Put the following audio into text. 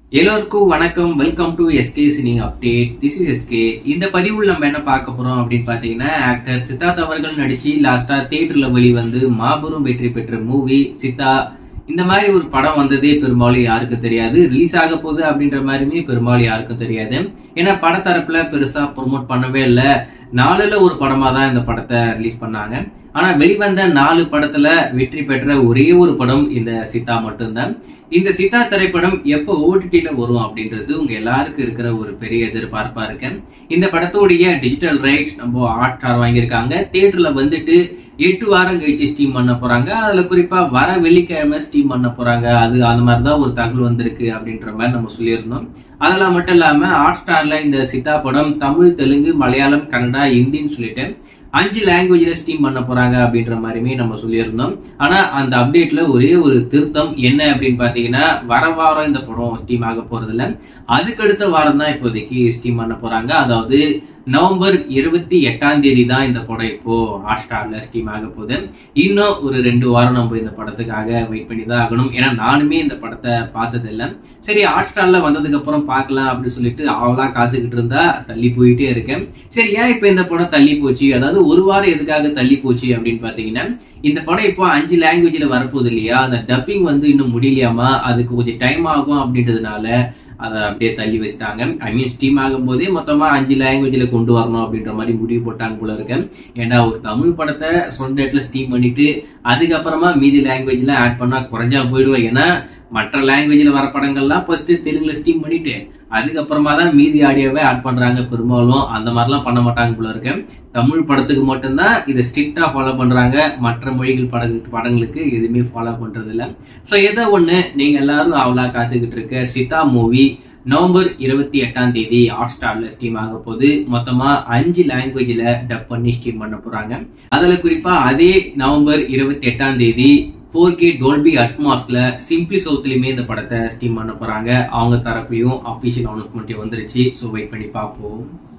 எல்லோருக்கும் வணக்கம் welcome to SK cine update this is SK இந்த பதிவுல நம்ம என்ன பார்க்க போறோம் அப்படின்னு பாத்தீங்கன்னா ஆக்டர் சித்தார்த் அவர்கள் நடிச்சு லாஸ்டா தியேட்டர்ல வெளிவந்து மாபெரும் வெற்றி பெற்ற மூவி சித்தா இந்த மாதிரி ஒரு படம் வந்ததே பெரும்பாலும் யாருக்கும் தெரியாது ரிலீஸ் ஆக போகுது அப்படின்ற மாதிரியுமே பெரும்பாலும் யாருக்கும் தெரியாது ஏன்னா படத்தரப்புல பெருசா ப்ரொமோட் பண்ணவே இல்லை நாலுல ஒரு படமா தான் இந்த படத்தை ரிலீஸ் பண்ணாங்க ஆனா வெளிவந்த நாலு படத்துல வெற்றி பெற்ற ஒரே ஒரு படம் இந்த சித்தா மட்டும்தான் இந்த சித்தா திரைப்படம் எப்போ ஓடிடில வரும் அப்படின்றது உங்க எல்லாருக்கும் இருக்கிற ஒரு பெரிய எதிர்பார்ப்பா இருக்கு இந்த படத்தோடைய டிஜிட்டல் ரைட்ஸ் நம்ம ஹாட் ஸ்டார் வாங்கியிருக்காங்க தியேட்டர்ல வந்துட்டு எட்டு வாரம் கழிச்சு ஸ்டீம் பண்ண போறாங்க அதுல குறிப்பா வர வெள்ளிக்கிழமை ஸ்டீம் பண்ண போறாங்க அது அந்த மாதிரிதான் ஒரு தகவல் வந்திருக்கு அப்படின்ற மாதிரி நம்ம சொல்லியிருந்தோம் அதெல்லாம் மட்டும் இல்லாம ஹாட் ஸ்டார்ல இந்த சித்தா படம் தமிழ் தெலுங்கு மலையாளம் கன்னடா ஹிந்தின்னு சொல்லிட்டு அஞ்சு லாங்குவேஜ்ல ஸ்டீம் பண்ண போறாங்க அப்படின்ற மாதிரியுமே நம்ம சொல்லியிருந்தோம் ஆனா அந்த அப்டேட்ல ஒரே ஒரு திருத்தம் என்ன அப்படின்னு பாத்தீங்கன்னா வர வாரம் இந்த படம் ஸ்டீம் ஆக போறது இல்ல அதுக்கு அடுத்த வாரம் தான் இப்போதைக்கு ஸ்டீம் பண்ண போறாங்க அதாவது நவம்பர் இருபத்தி எட்டாம் தேதி தான் இந்த படம் இப்போ ஹாட் ஸ்டார்ல ஸ்டீம் ஆக போகுது இன்னும் ஒரு ரெண்டு வாரம் நம்ம இந்த படத்துக்காக வெயிட் பண்ணி தான் ஆகணும் ஏன்னா நானுமே இந்த படத்தை பார்த்தது இல்லை சரி ஹாட் ஸ்டார்ல வந்ததுக்கு அப்புறம் பார்க்கலாம் அப்படின்னு சொல்லிட்டு அவளா காத்துக்கிட்டு இருந்தா தள்ளி போயிட்டே இருக்கேன் சரி ஏன் இப்ப இந்த படம் தள்ளி போச்சு அதாவது ஒரு வாரம் எதுக்காக தள்ளி போச்சு அப்படின்னு பாத்தீங்கன்னா இந்த படம் இப்போ அஞ்சு லாங்குவேஜ்ல வரப்போகுது இல்லையா அந்த டப்பிங் வந்து இன்னும் முடியலையாமா அதுக்கு கொஞ்சம் டைம் ஆகும் அப்படின்றதுனால அதை அப்படியே தள்ளி வச்சிட்டாங்க ஐ மீன் ஸ்டீம் ஆகும் போதே மொத்தமா அஞ்சு லாங்குவேஜ்ல கொண்டு வரணும் அப்படின்ற மாதிரி முடிவு போட்டாங்க போல இருக்கு ஏன்னா ஒரு தமிழ் படத்தை சொந்த இடத்துல ஸ்டீம் பண்ணிட்டு அதுக்கப்புறமா மீதி லாங்குவேஜ்ல ஆட் பண்ணா குறைஞ்சா போயிடுவோம் ஏன்னா மற்ற லாங்குவேஜ்ல வர படங்கள்லாம் ஃபர்ஸ்ட் தெலுங்குல ஸ்டீம் பண்ணிட்டு அதுக்கப்புறமா தான் மீதி ஆடியோவை ஆட் பண்றாங்க பெரும்பாலும் அந்த மாதிரிலாம் பண்ண மாட்டாங்க போல இருக்கு தமிழ் படத்துக்கு மட்டும்தான் இதை ஸ்ட்ரிக்டா ஃபாலோ பண்றாங்க மற்ற மொழிகள் படங்களுக்கு படங்களுக்கு எதுவுமே ஃபாலோ பண்றது இல்ல ஸோ ஏதோ ஒண்ணு நீங்க எல்லாரும் அவ்வளோ காத்துக்கிட்டு இருக்க சிதா மூவி நவம்பர் இருபத்தி எட்டாம் தேதி ஹாட் ஸ்டார்ல ஸ்டீம் ஆக போது மொத்தமா அஞ்சு லாங்குவேஜ்ல டப் பண்ணி ஸ்டீம் பண்ண போறாங்க அதுல குறிப்பா அதே நவம்பர் இருபத்தி எட்டாம் தேதி ஃபோர் கே டோல்பி அட்மாஸ்ல சிம்பிளி சவுத்லயுமே இந்த படத்தை ஸ்டீம் பண்ண போறாங்க அவங்க தரப்புலையும் அபிஷியல் அனௌன்ஸ்மெண்ட் வந்துருச்சு ஸோ வெயிட் பண்ணி பார்ப்போம்